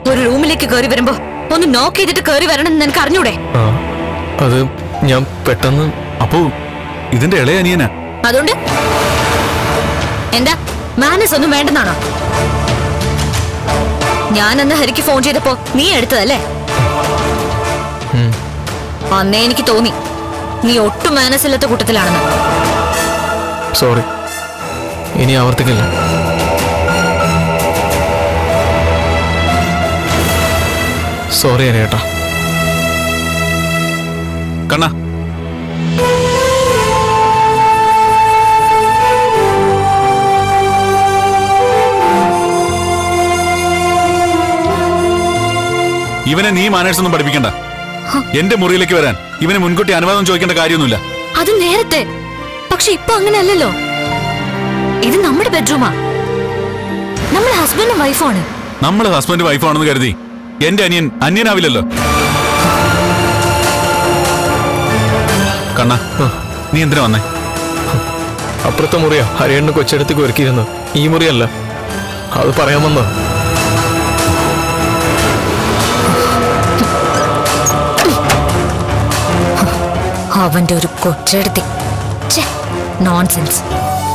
ഒരു റൂമിലേക്ക് കയറി വരുമ്പോ ഒന്ന് നോക്ക് ചെയ്തിട്ട് കയറി വരണം എന്ന് നിനക്ക് അറിഞ്ഞൂടെ ആ അത് ഞാൻ പെട്ടെന്ന് അപ്പോ ഇതിന്റെ ഇളയ അനിയനാ അതുകൊണ്ട് എന്താ മാനസ് ഒന്നും വേണ്ടെന്നാണോ ഞാൻ അന്ന് ഹരിക്ക് ഫോൺ ചെയ്തപ്പോ നീ എടുത്തതല്ലേ അന്നേ എനിക്ക് തോന്നി നീ ഒട്ടും മാനസില്ലാത്ത കൂട്ടത്തിലാണെന്ന് സോറി ഇനി ആവർത്തിക്കില്ല സോറി അനിയേട്ടാ കണ്ണ ഇവനെ നീ മാനേഴ്സ് ഒന്നും പഠിപ്പിക്കണ്ട എന്റെ മുറിയിലേക്ക് വരാൻ ഇവനെ മുൻകൂട്ടി അനുവാദം ചോദിക്കേണ്ട കാര്യമൊന്നുമില്ല അത് നേരത്തെ പക്ഷെ ഇപ്പൊ അങ്ങനെയല്ലല്ലോ ഇത് നമ്മുടെ ബെഡ്റൂമാ നമ്മൾ ഹസ്ബൻഡും വൈഫാണ് നമ്മൾ ഹസ്ബൻഡ് വൈഫാണെന്ന് കരുതി എന്റെ അനിയൻ അന്യനാവില്ലല്ലോ കണ്ണ നീ എന്തിനാ വന്നേ അപ്പുറത്തെ മുറിയാ ഹരിയണ്ണ കൊച്ചെടുത്തേക്ക് ഒരുക്കിയിരുന്നത് ഈ മുറിയല്ല അത് പറയാൻ വന്നോ അവന്റെ ഒരു കൊച്ചെടുത്തി നോൺസെൻസ്